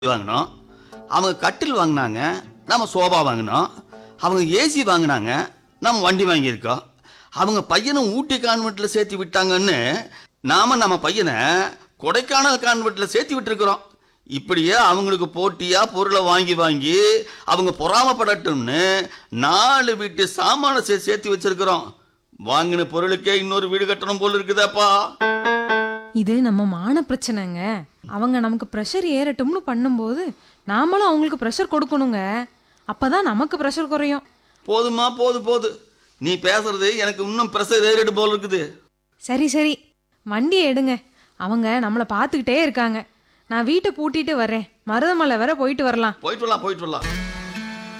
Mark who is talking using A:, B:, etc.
A: வாங்கினோம் அவங்க கட்டில் வாங்கினாங்க நம்ம சோபா வாங்கினோம் அவங்க ஏசி வாங்கினாங்க நம்ம வண்டி வாங்கியிருக்கோம் அவங்க பையனை ஊட்டி கான்வெண்ட்டில் சேர்த்து விட்டாங்கன்னு நாம நம்ம பையனை கொடைக்கானல் கான்வெண்ட்டில் சேர்த்து விட்டுருக்குறோம் இப்படியே அவங்களுக்கு போட்டியா பொருளை வாங்கி வாங்கி அவங்க பொறாமப்படட்டும்னு நாலு வீட்டு சாமானை சே சேர்த்து வச்சிருக்கிறோம் வாங்கின பொருளுக்கே இன்னொரு வீடு கட்டணும் போல இருக்குதாப்பா
B: இது நம்ம மான பிரச்சனைங்க அவங்க நமக்கு ப்ரெஷர் ஏறட்டும்னு பண்ணும்போது நாமளும் அவங்களுக்கு ப்ரெஷர் கொடுக்கணுங்க அப்பதான் நமக்கு ப்ரெஷர் குறையும்
A: போதுமா போது போது நீ பேசுறது எனக்கு இன்னும் ப்ரெஷர் ஏறிடு போல இருக்குது
B: சரி சரி வண்டியை எடுங்க அவங்க நம்மளை பார்த்துக்கிட்டே இருக்காங்க நான் வீட்டை பூட்டிட்டு வர்றேன் மருதமலை வர போயிட்டு வரலாம்
A: போயிட்டு வரலாம் போயிட்டு வரலாம்